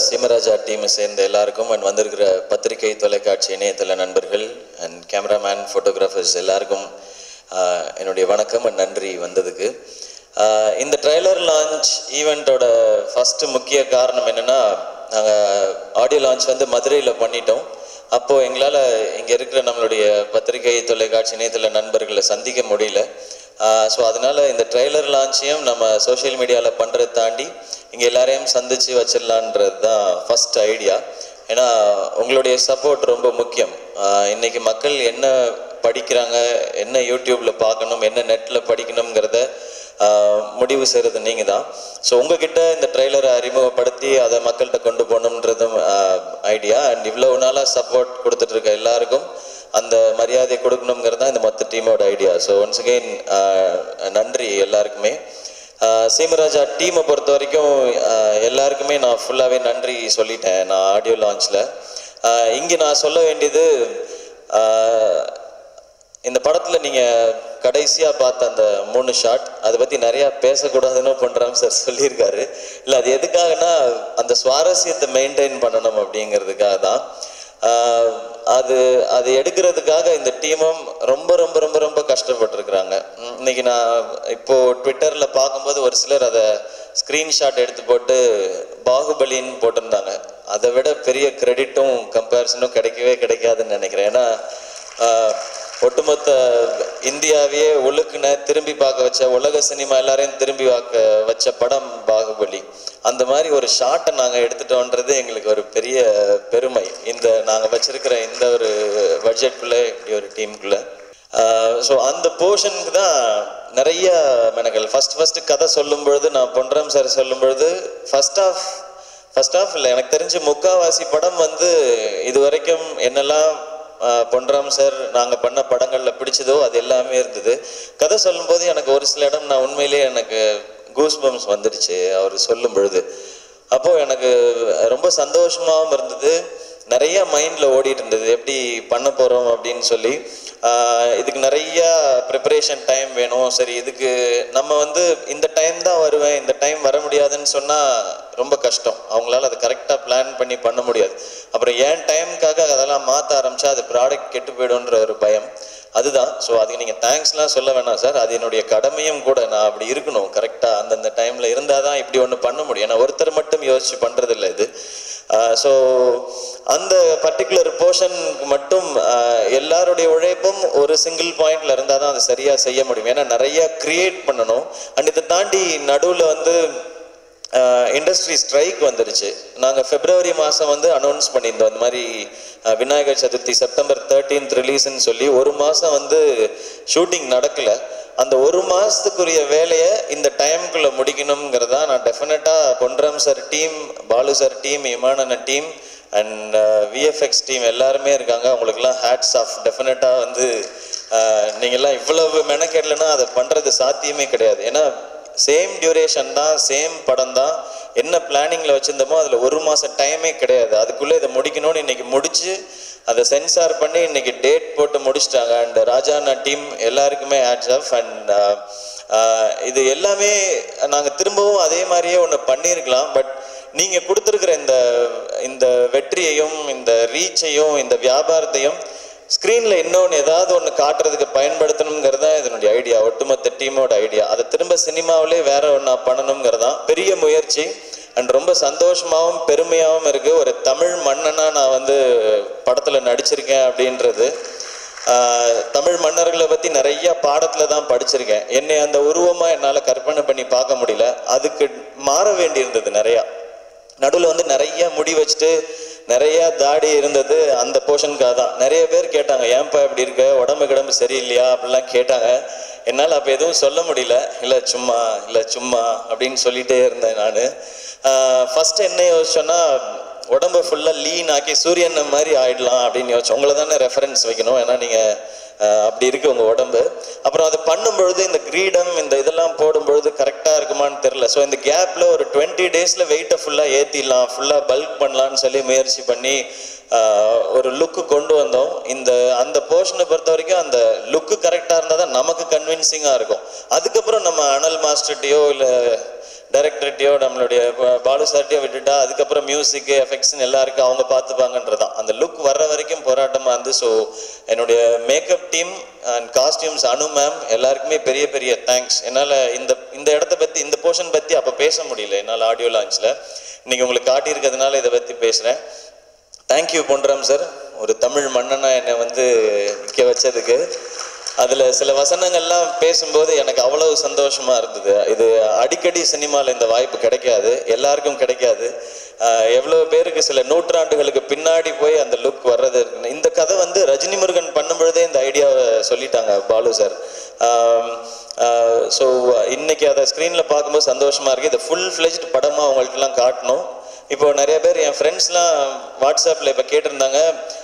சீமராஜா டீமை சேர்ந்த எல்லாருக்கும் அண்ட் வந்திருக்கிற பத்திரிகை தொலைக்காட்சி இணையதள நண்பர்கள் அண்ட் கேமராமேன் ஃபோட்டோகிராஃபர்ஸ் எல்லாருக்கும் uh, என்னுடைய வணக்கம் அண்ட் நன்றி வந்ததுக்கு Uh, இந்த ட்ரைலர் லான்ச் ஈவெண்ட்டோட ஃபஸ்ட்டு முக்கிய காரணம் என்னென்னா நாங்கள் ஆடியோ லான்ச் வந்து மதுரையில் பண்ணிட்டோம் அப்போது எங்களால் இங்கே இருக்கிற நம்மளுடைய பத்திரிகை தொலைக்காட்சி இணையதள நண்பர்களை சந்திக்க முடியல ஸோ அதனால இந்த ட்ரெய்லர் லான்ச்சையும் நம்ம சோஷியல் மீடியாவில் பண்ணுறதை தாண்டி இங்கே எல்லாரையும் சந்திச்சு வச்சிடலான்றது தான் ஃபஸ்ட் ஐடியா ஏன்னா உங்களுடைய சப்போர்ட் ரொம்ப முக்கியம் ஆஹ் இன்னைக்கு மக்கள் என்ன படிக்கிறாங்க என்ன யூடியூப்பில் பார்க்கணும் என்ன நெட்டில் படிக்கணுங்கிறத ஆஹ் முடிவு செய்கிறது நீங்கள் தான் ஸோ உங்ககிட்ட இந்த ட்ரெய்லரை அறிமுகப்படுத்தி அதை மக்கள்கிட்ட கொண்டு போகணுன்றதும் ஐடியா அண்ட் இவ்வளவு நாளாக சப்போர்ட் கொடுத்துட்ருக்க எல்லாருக்கும் அந்த மரியாதை கொடுக்கணுங்கிறது தான் இந்த மொத்த டீமோட ஐடியா ஸோ ஒன்ஸ் அகெயின் நன்றி எல்லாருக்குமே ஆஹ் சீமராஜா டீமை பொறுத்த வரைக்கும் ஆஹ் எல்லாருக்குமே நான் ஃபுல்லாகவே நன்றி சொல்லிட்டேன் நான் ஆடியோ லான்ச்சில் இங்கே நான் சொல்ல வேண்டியது ஆஹ் இந்த படத்தில் நீங்கள் கடைசியாக பார்த்த அந்த மூணு ஷாட் அதை பற்றி நிறையா பேசக்கூடாதுன்னு பண்ணுறாங்க சார் சொல்லியிருக்காரு இல்லை அது எதுக்காகனா அந்த சுவாரஸ்யத்தை மெயின்டைன் பண்ணணும் அப்படிங்கிறதுக்காக தான் ஆஹ் அது அது எடுக்கிறதுக்காக இந்த டீமும் ரொம்ப ரொம்ப ரொம்ப ரொம்ப கஷ்டப்பட்டிருக்கிறாங்க உம் இன்னைக்கு நான் இப்போ ட்விட்டரில் பார்க்கும்போது ஒரு சிலர் அதை ஸ்க்ரீன்ஷாட் எடுத்து போட்டு பாகுபலின்னு போட்டிருந்தாங்க அதை விட பெரிய கிரெடிட்டும் கம்பேரிசனும் கிடைக்கவே கிடைக்காதுன்னு நினைக்கிறேன் ஏன்னா ஆஹ் ஒட்டுமொத்த இந்தியாவையே ஒழுக்குன திரும்பி பார்க்க வச்ச உலக சினிமா எல்லாரையும் திரும்பி பார்க்க வச்ச படம் பாகுபலி அந்த மாதிரி ஒரு ஷாட்டை நாங்கள் எடுத்துட்டோன்றது எங்களுக்கு ஒரு பெரிய பெருமை இந்த நாங்கள் வச்சிருக்கிற இந்த ஒரு பட்ஜெட்குள்ளே இப்படி ஒரு டீமுக்குள்ளே ஸோ அந்த போர்ஷனுக்கு தான் நிறைய மெனங்கள் ஃபர்ஸ்ட் ஃபர்ஸ்ட் கதை சொல்லும் பொழுது நான் பொன்ராம் சார் சொல்லும் பொழுது ஃபர்ஸ்ட் ஆஃப் ஃபர்ஸ்ட் ஆஃப் இல்லை எனக்கு தெரிஞ்ச முக்காவாசி படம் வந்து இது வரைக்கும் என்னெல்லாம் ஆஹ், பொன்ராம் சார் நாங்கள் பண்ண படங்களில் பிடிச்சதோ அது எல்லாமே இருந்தது கதை சொல்லும்போது எனக்கு ஒரு சில இடம் நான் உண்மையிலேயே எனக்கு கூஸ் பம்ஸ் வந்துடுச்சு அவர் சொல்லும் பொழுது அப்போது எனக்கு ரொம்ப சந்தோஷமாகவும் இருந்தது நிறைய மைண்டில் ஓடிட்டு இருந்தது எப்படி பண்ண போகிறோம் அப்படின்னு சொல்லி ஆஹ் இதுக்கு நிறைய ப்ரிப்பரேஷன் டைம் வேணும் சரி இதுக்கு நம்ம வந்து இந்த டைம் தான் வருவேன் இந்த டைம் வர முடியாதுன்னு சொன்னால் ரொம்ப கஷ்டம் அவங்களால அதை கரெக்டாக பிளான் பண்ணி பண்ண முடியாது அப்புறம் ஏன் டைமுக்காக அதெல்லாம் மாற்ற ஆரம்பிச்சா அது ப்ராடக்ட் கெட்டு போயிடும்ன்ற ஒரு பயம் அதுதான் ஸோ அதுக்கு நீங்கள் தேங்க்ஸ்லாம் சொல்ல வேணாம் சார் அது என்னுடைய கடமையும் கூட நான் அப்படி இருக்கணும் கரெக்டாக அந்தந்த டைமில் இருந்தால் தான் இப்படி ஒன்று பண்ண முடியும் ஏன்னா ஒருத்தர் மட்டும் யோசிச்சு பண்ணுறதில்ல இது ஸோ அந்த பர்டிகுலர் போர்ஷனுக்கு மட்டும் ஆஹ் எல்லாருடைய உழைப்பும் ஒரு சிங்கிள் பாயிண்ட்ல இருந்தால் தான் அதை சரியாக செய்ய முடியும் ஏன்னா நிறைய கிரியேட் பண்ணணும் அண்ட் இதை தாண்டி நடுவில் வந்து இண்டஸ்ட்ரி ஸ்ட்ரைக் வந்துருச்சு நாங்கள் பிப்ரவரி மாதம் வந்து அனௌன்ஸ் பண்ணியிருந்தோம் இந்த மாதிரி ah, Vinayagar Chathurthi September thirteenth ரிலீஸ்ன்னு சொல்லி ஒரு மாதம் வந்து ஷூட்டிங் நடக்கலை அந்த ஒரு மாதத்துக்குரிய வேலையை இந்த டைமுக்குள்ளே முடிக்கணுங்கிறதா நான் டெஃபினட்டாக Ponram sir team Balu sir team இமானன டீம் அண்ட் விஎஃப்எக்ஸ் டீம் எல்லாருமே இருக்காங்க அவங்களுக்குலாம் ஹேட்ஸ் ஆஃப் டெஃபினட்டாக வந்து அஹ், நீங்கெல்லாம் இவ்வளவு மெனக்கெடலைன்னா அதை பண்ணுறது சாத்தியமே கிடையாது ஏன்னா சேம் டியூரேஷன் தான் சேம் படம் தான் என்ன பிளானிங்கில் வச்சுருந்தோமோ அதில் ஒரு மாதம் டைமே கிடையாது அதுக்குள்ளே இதை முடிக்கணும்னு இன்னைக்கு முடிச்சு அதை சென்சார் பண்ணி இன்னைக்கு டேட் போட்டு முடிச்சிட்டாங்க அண்ட் ராஜானா டீம் எல்லாருக்குமே ஹேட்ஸ் ஆஃப் அண்ட் இது எல்லாமே நாங்கள் திரும்பவும் அதே மாதிரியே ஒன்று பண்ணியிருக்கலாம் பட் நீங்கள் கொடுத்துருக்குற இந்த இந்த வெற்றியையும் இந்த ரீச்சையும் இந்த வியாபாரத்தையும் ஸ்க்ரீனில் இன்னொன்று ஏதாவது ஒன்று காட்டுறதுக்கு பயன்படுத்தணுங்கிறது தான் இதனுடைய ஐடியா ஒட்டுமொத்த டீமோட ஐடியா அதை திரும்ப சினிமாவிலே வேற ஒன்றா பண்ணணுங்கிறது தான் பெரிய முயற்சி அண்ட் ரொம்ப சந்தோஷமாகவும் பெருமையாகவும் இருக்கு ஒரு தமிழ் மன்னனா நான் வந்து படத்தில் நடிச்சிருக்கேன் அப்படின்றது ஆஹ், தமிழ் மன்னர்களை பற்றி நிறைய பாடத்தில் தான் படிச்சிருக்கேன் என்னை அந்த உருவமாக என்னால் கற்பனை பண்ணி பார்க்க முடியல அதுக்கு மாற வேண்டியிருந்தது நிறையா நடுவில் வந்து நிறைய முடி வச்சுட்டு நிறைய தாடி இருந்தது அந்த போர்ஷனுக்காக தான் நிறைய பேர் கேட்டாங்க ஏன்பா இப்படி இருக்க உடம்பு கிடம்பு சரியில்லையா அப்படிலாம் கேட்டாங்க என்னால் அப்போ எதுவும் சொல்ல முடியல இல்லை சும்மா இல்லை சும்மா அப்படின்னு சொல்லிட்டே இருந்தேன் நான் ஃபர்ஸ்ட் என்ன யோசிச்சோன்னா உடம்பு ஃபுல்லாக லீன் ஆக்கி சூரியன் மாதிரி ஆயிடலாம் அப்படின்னு யோசிச்சோம் உங்களை தானே ரெஃபரன்ஸ் வைக்கணும் ஏன்னா நீங்கள் அஹ் அப்படி இருக்கு உங்க உடம்பு அப்புறம் அதை பண்ணும்பொழுது இந்த கிரீடம் இந்த இதெல்லாம் போடும்பொழுது கரெக்டா இருக்குமான்னு தெரியல ஸோ இந்த கேப்ல ஒரு டுவெண்ட்டி டேஸ்ல வெயிட்டை ஃபுல்லா ஏத்திடலாம் ஃபுல்லா பல்க் பண்ணலாம்னு சொல்லி முயற்சி பண்ணி ஆஹ் ஒரு லுக்கு கொண்டு வந்தோம் இந்த அந்த போர்ஷனை பொறுத்த வரைக்கும் அந்த லுக்கு கரெக்டாக இருந்தால் தான் நமக்கு கன்வின்சிங்காக இருக்கும் அதுக்கப்புறம் நம்ம அனல் மாஸ்டர்கிட்டயோ இல்லை டைரக்டர்கிட்டயோ நம்மளுடைய பா- பாலு சார்ட்டையோ விட்டுட்டா அதுக்கப்புறம் மியூசிக் எஃபெக்ட்ஸ்னு எல்லாருக்கும் அவங்க பார்த்துப்பாங்கன்றதான் அந்த லுக் வர்ற வரைக்கும் போராட்டமாக இருந்து ஸோ என்னுடைய makeup team and costumes Anu ma'am எல்லாருக்குமே பெரிய பெரிய தேங்க்ஸ் என்னால் இந்த இந்த இடத்த பற்றி இந்த போர்ஷன் பற்றி அப்போ பேச முடியல என்னால் ஆடியோ லான்ச்சில் இன்னைக்கு உங்களுக்கு காட்டியிருக்கிறதுனால இதை பற்றி பேசுகிறேன் தேங்க்யூ பொன்ராம் சார் ஒரு தமிழ் மன்னனா என்னை வந்து நிற்க வச்சதுக்கு அதில் சில வசனங்கள்லாம் பேசும்போது எனக்கு அவ்வளவு சந்தோஷமா இருந்தது இது அடிக்கடி சினிமாவில் இந்த வாய்ப்பு கிடைக்காது எல்லாருக்கும் கிடைக்காது ஆஹ் எவ்வளவு பேருக்கு சில நூற்றாண்டுகளுக்கு பின்னாடி போய் அந்த லுக் வர்றது இருக்குன்னு. இந்த கதை வந்து ரஜினி முருகன் பண்ணும் பொழுதே இந்த ஐடியாவை சொல்லிட்டாங்க பாலு சார் ஸோ இன்னைக்கு அதை ஸ்க்ரீனில் பார்க்கும்போது சந்தோஷமா இருக்கு இதை ஃபுல் ஃப்ளெஜ்ட் படமாக அவங்கள்ட்டலாம் காட்டணும் இப்போ நிறைய பேர் என் ஃப்ரெண்ட்ஸ்லாம் வாட்ஸ்அப்பில் இப்போ கேட்டிருந்தாங்க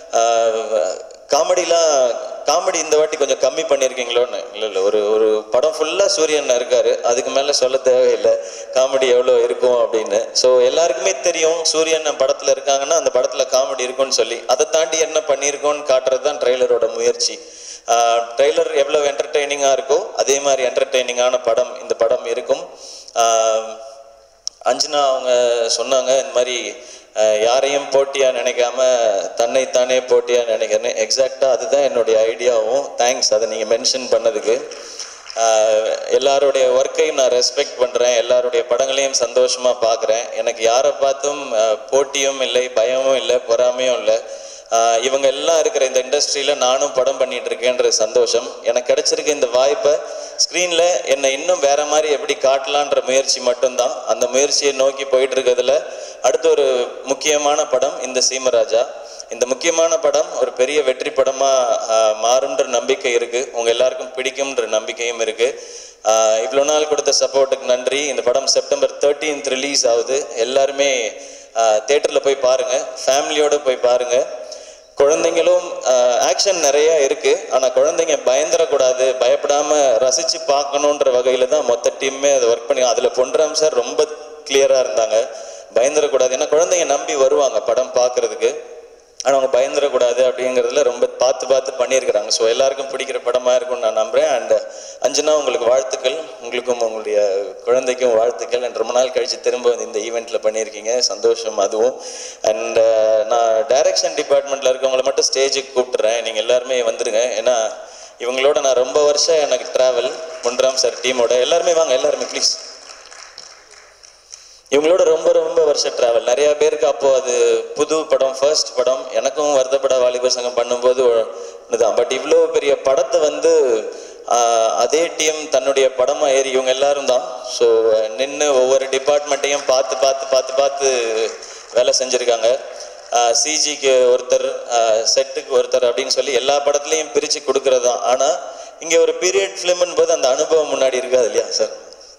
காமெடிலாம் காமெடி இந்த வாட்டி கொஞ்சம் கம்மி பண்ணியிருக்கீங்களோன்னு இல்லை இல்லை ஒரு ஒரு படம் ஃபுல்லாக சூரியன் இருக்காரு அதுக்கு மேலே சொல்ல தேவையில்லை காமெடி எவ்வளோ இருக்கும் அப்படின்னு ஸோ எல்லாருக்குமே தெரியும் சூரியன் படத்தில் இருக்காங்கன்னா அந்த படத்தில் காமெடி இருக்கும்னு சொல்லி அதை தாண்டி என்ன பண்ணியிருக்கோன்னு காட்டுறது தான் ட்ரெய்லரோட முயற்சி ட்ரெய்லர் எவ்வளோ என்டர்டெய்னிங்காக இருக்கோ அதே மாதிரி என்டர்டெய்னிங்கான படம் இந்த படம் இருக்கும் ஆஹ் அஞ்சனா அவங்க சொன்னாங்க இந்த மாதிரி அஹ், யாரையும் போட்டியா நினைக்காம தன்னைத்தானே போட்டியா நினைக்கிறேன்னு எக்ஸாக்டா அதுதான் என்னுடைய ஐடியாவும் தேங்க்ஸ் அதை நீங்க மென்ஷன் பண்ணதுக்கு அஹ், எல்லாருடைய ஒர்க்கையும் நான் ரெஸ்பெக்ட் பண்றேன் எல்லாருடைய படங்களையும் சந்தோஷமா பார்க்குறேன் எனக்கு யாரை பார்த்தும் அஹ், போட்டியும் இல்லை பயமும் இல்லை பொறாமையும் இல்லை ஆஹ் இவங்க எல்லாம் இருக்கிற இந்த இண்டஸ்ட்ரியில நானும் படம் பண்ணிட்டு இருக்கேன்ற சந்தோஷம் எனக்கு கிடைச்சிருக்க இந்த வாய்ப்பை ஸ்க்ரீன்ல என்னை இன்னும் வேற மாதிரி எப்படி காட்டலான்ற முயற்சி மட்டும்தான் அந்த முயற்சியை நோக்கி போயிட்டு இருக்கிறதுல அடுத்த ஒரு முக்கியமான படம் இந்த சீமராஜா இந்த முக்கியமான படம் ஒரு பெரிய வெற்றி படமா ஆஹ் மாறும்ன்ற நம்பிக்கை இருக்கு உங்க எல்லாருக்கும் பிடிக்கும்ன்ற நம்பிக்கையும் இருக்கு ஆஹ் இவ்வளவு நாள் கொடுத்த சப்போர்ட்டுக்கு நன்றி இந்த படம் செப்டம்பர் தேர்ட்டீன்த் ரிலீஸ் ஆகுது எல்லாருமே தேட்டரில் போய் பாருங்க ஃபேமிலியோட போய் பாருங்க குழந்தைங்களும் ஆக்ஷன் நிறைய இருக்கு ஆனா குழந்தைங்க பயந்துடக்கூடாது பயப்படாம ரசிச்சு பார்க்கணுன்ற வகையில தான் மொத்த டீமே அதை ஒர்க் பண்ணி அதுல பொன்ராம் சார் ரொம்ப கிளியரா இருந்தாங்க பயந்துடக்கூடாது ஏன்னா குழந்தைங்க நம்பி வருவாங்க படம் பார்க்கிறதுக்கு ஆனால் அவங்க பயந்துடக்கூடாது அப்படிங்கிறதுல ரொம்ப பார்த்து பார்த்து பண்ணியிருக்கிறாங்க ஸோ எல்லாருக்கும் பிடிக்கிற படமாக இருக்கும்னு நான் நம்புகிறேன் அண்ட் அஞ்சனா உங்களுக்கு வாழ்த்துக்கள் உங்களுக்கும் உங்களுடைய குழந்தைக்கும் வாழ்த்துக்கள் and ரொம்ப நாள் கழித்து திரும்ப வந்து இந்த ஈவெண்ட்டில் பண்ணியிருக்கீங்க சந்தோஷம் அதுவும் அண்ட் நான் டைரக்ஷன் டிபார்ட்மெண்ட்டில் இருக்கவங்கள மட்டும் ஸ்டேஜுக்கு கூப்பிட்டுறேன் நீங்கள் எல்லாருமே வந்துருங்க ஏன்னா இவங்களோட நான் ரொம்ப வருஷம் எனக்கு ட்ராவல் முன்ராம் சார் டீமோட எல்லாருமே வாங்க எல்லாருமே ப்ளீஸ் இவங்களோட ரொம்ப ரொம்ப வருஷம் டிராவல் நிறைய பேருக்கு அப்போ அது புது படம் ஃபர்ஸ்ட் படம் எனக்கும் வருத்தப்பட வாலிபர் சங்கம் பண்ணும்போது இதுதான் பட் இவ்வளோ பெரிய படத்தை வந்து ஆஹ், அதே டீம் தன்னுடைய படமா ஏறி இவங்க எல்லாரும் தான் ஸோ நின்று ஒவ்வொரு டிபார்ட்மெண்ட்டையும் பார்த்து பார்த்து பார்த்து பார்த்து வேலை செஞ்சுருக்காங்க சிஜிக்கு ஒருத்தர் செட்டுக்கு ஒருத்தர் அப்படின்னு சொல்லி எல்லா படத்துலையும் பிரித்து கொடுக்கறது தான் ஆனால் இங்கே ஒரு பீரியட் ஃபிலிம்னு போது அந்த அனுபவம் முன்னாடி இருக்காது இல்லையா சார்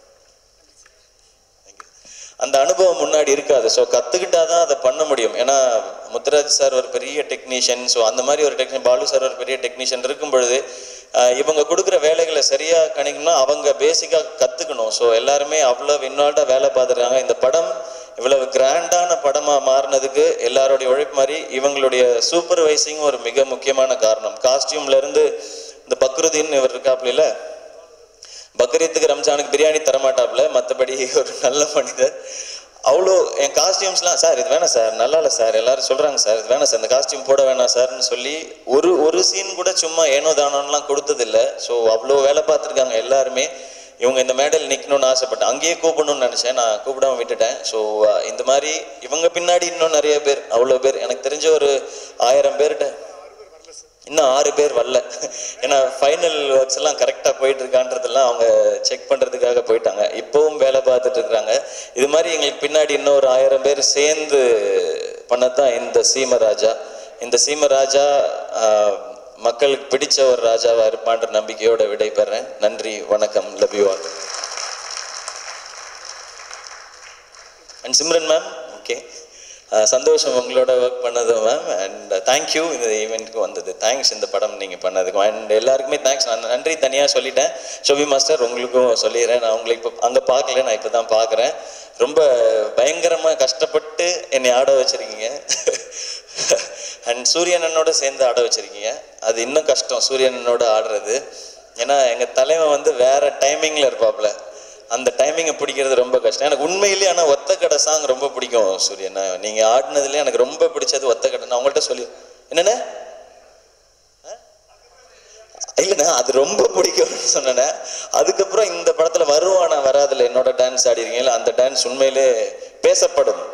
அந்த அனுபவம் முன்னாடி இருக்காது ஸோ கற்றுக்கிட்டா தான் அதை பண்ண முடியும் ஏன்னா முத்துராஜ் சார் ஒரு பெரிய டெக்னீஷியன் ஸோ அந்த மாதிரி ஒரு டெக்னீஷியன் பாலு சார் ஒரு பெரிய டெக்னீஷியன் இருக்கும் பொழுது ஆஹ் இவங்க கொடுக்குற வேலைகளை சரியாக கணிக்கணும்னா அவங்க பேசிக்காக கற்றுக்கணும் ஸோ எல்லாருமே அவ்வளோ இன்வால்வ்டாக வேலை பார்த்துருக்காங்க இந்த படம் இவ்வளவு கிராண்டான படமாக மாறினதுக்கு எல்லாருடைய உழைப்பு மாதிரி இவங்களுடைய சூப்பர்வைசிங் ஒரு மிக முக்கியமான காரணம் காஸ்டியூம்ல இருந்து இந்த பக்ருதீன் இவர் இருக்காப்ல பக்ரீத்துக்கு ரம்ஜானுக்கு பிரியாணி தரமாட்டாப்ல மற்றபடி ஒரு நல்ல மனிதர் அவ்வளோ என் காஸ்டியூம்ஸ்லாம் சார் இது வேணாம் சார் நல்லா இல்லை சார் எல்லாரும் சொல்கிறாங்க சார் இது வேணாம் சார் இந்த காஸ்டியூம் போட வேணாம் சார்னு சொல்லி ஒரு ஒரு சீன் கூட சும்மா ஏனோ தானோன்னுலாம் கொடுத்ததில்ல ஸோ அவ்வளோ வேலை பார்த்துருக்காங்க எல்லாருமே இவங்க இந்த மேடையில் நிற்கணும்னு ஆசைப்பட்டேன் அங்கேயே கூப்பிடணும்னு நினச்சேன் நான் கூப்பிடாம விட்டுட்டேன் ஸோ இந்த மாதிரி இவங்க பின்னாடி இன்னும் நிறைய பேர் அவ்வளோ பேர் எனக்கு தெரிஞ்ச ஒரு ஆயிரம் பேர்கிட்ட இன்னும் ஆறு பேர் வரல ஏன்னா ஃபைனல் ஒர்க்ஸ் எல்லாம் கரெக்டாக போயிட்டு இருக்கான்றதெல்லாம் அவங்க செக் பண்ணுறதுக்காக போயிட்டாங்க இப்போவும் வேலை பார்த்துட்டு இருக்கிறாங்க இது மாதிரி எங்களுக்கு பின்னாடி இன்னும் ஒரு ஆயிரம் பேர் சேர்ந்து பண்ணதான் இந்த சீமராஜா இந்த சீமராஜா ஆஹ், மக்களுக்கு பிடிச்ச ஒரு ராஜாவா இருப்பான்ற நம்பிக்கையோட விடைபெறேன் நன்றி வணக்கம் love you all and Simran ma'am okay சந்தோஷம் உங்களோட ஒர்க் பண்ணது மேம் அண்ட் தேங்க்யூ இந்த ஈவெண்ட்டுக்கு வந்தது தேங்க்ஸ் இந்த படம் நீங்கள் பண்ணதுக்கு அண்ட் எல்லாருக்குமே தேங்க்ஸ் நான் நன்றி தனியாக சொல்லிட்டேன் ஷோபி மாஸ்டர் உங்களுக்கும் சொல்லிடுறேன் நான் உங்களை இப்போ அங்கே பார்க்கல நான் இப்போ தான் பார்க்குறேன் ரொம்ப பயங்கரமாக கஷ்டப்பட்டு என்னை ஆட வச்சிருக்கீங்க அண்ட் சூரியனனோட சேர்ந்து ஆட வச்சிருக்கீங்க அது இன்னும் கஷ்டம் சூரியனனோட ஆடுறது ஏன்னா எங்கள் தலைவன் வந்து வேற டைமிங்கில் இருப்பாப்புல அந்த டைமிங்கை பிடிக்கிறது ரொம்ப கஷ்டம் எனக்கு உண்மையிலேயே ஆனால் ஒத்த கடை சாங் ரொம்ப பிடிக்கும் சூரியன் நீங்கள் ஆடினதுலேயே எனக்கு ரொம்ப பிடிச்சது ஒத்த கடை நான் உங்கள்கிட்ட சொல்லி என்னண்ணே இல்லைண்ணா அது ரொம்ப பிடிக்கும்னு சொன்னேனே அதுக்கப்புறம் இந்த படத்துல வருவானா வராதுல என்னோட டான்ஸ் ஆடிருக்கீங்களா அந்த டான்ஸ் உண்மையிலே பேசப்படும்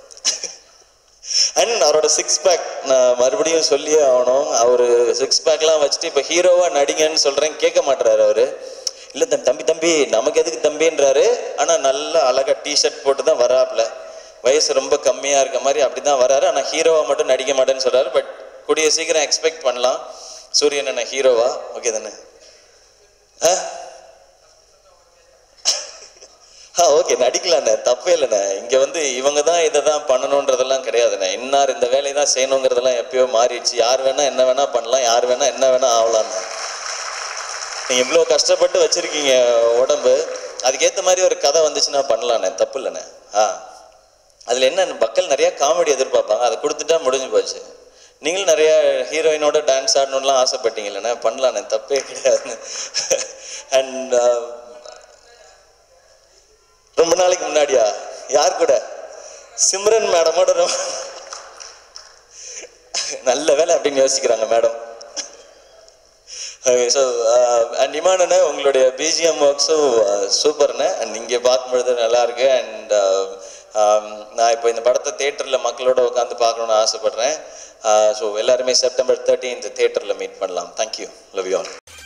அண்ட் அவரோட சிக்ஸ் பேக் நான் மறுபடியும் சொல்லியே ஆகணும் அவர் சிக்ஸ் பேக்லாம் வச்சுட்டு இப்போ ஹீரோவா நடிங்கன்னு சொல்றேன் கேட்க மாட்டுறாரு அவரு இல்லை தம்பி தம்பி தம்பி நமக்கு எதுக்கு தம்பின்றாரு ஆனால் நல்லா அழகா டிஷர்ட் போட்டு தான் வராப்ல வயசு ரொம்ப கம்மியா இருக்க மாதிரி அப்படிதான் வராரு ஆனால் ஹீரோவா மட்டும் நடிக்க மாட்டேன்னு சொல்றாரு பட் கூடிய சீக்கிரம் எக்ஸ்பெக்ட் பண்ணலாம் சூரியன் என்ன ஹீரோவா ஓகே தானே ஆ ஆ ஓகே நடிக்கலாண்ணே தப்பே இல்லைண்ணே இங்கே வந்து இவங்க தான் இதை தான் பண்ணணுன்றதெல்லாம் கிடையாதுண்ணே இன்னார் இந்த வேலையை தான் செய்யணுங்கிறதெல்லாம் எப்பயோ மாறிடுச்சு யார் வேணா என்ன வேணா பண்ணலாம் யார் வேணா என்ன வேணா ஆகலாம்ண்ணே நீங்கள் இவ்வளோ கஷ்டப்பட்டு வச்சிருக்கீங்க உடம்பு அதுக்கேற்ற மாதிரி ஒரு கதை வந்துச்சுன்னா பண்ணலாண்ணே தப்பு இல்லைண்ணே ஆ அதில் என்ன மக்கள் நிறைய காமெடி எதிர்பார்ப்பாங்க அதை கொடுத்துட்டா முடிஞ்சு போச்சு நீங்களும் நிறைய ஹீரோயினோட டான்ஸ் ஆடணும்லாம் ஆசைப்பட்டீங்க இல்லைண்ணே பண்ணலாண்ணே தப்பே கிடையாது அண்ட் ரொம்ப நாளைக்கு முன்னாடியா யார் கூட சிம்ரன் மேடமோட ரொம்ப நல்ல வேலை அப்படின்னு யோசிக்கிறாங்க மேடம் ஸோ அண்ட் இமானண்ணே உங்களுடைய பிஜிஎம் ஒர்க்ஸும் சூப்பர்ண்ணே அண்ட் இங்கே பார்க்கும்பொழுது நல்லா இருக்கு அண்ட் நான் இப்போ இந்த படத்தை தேட்டரில் மக்களோட உட்காந்து பார்க்கணுன்னு ஆசைப்படுறேன் ஸோ எல்லாருமே செப்டம்பர் தேர்ட்டீன்த் தேட்டரில் மீட் பண்ணலாம் தேங்க்யூ லவ் யூ ஆல்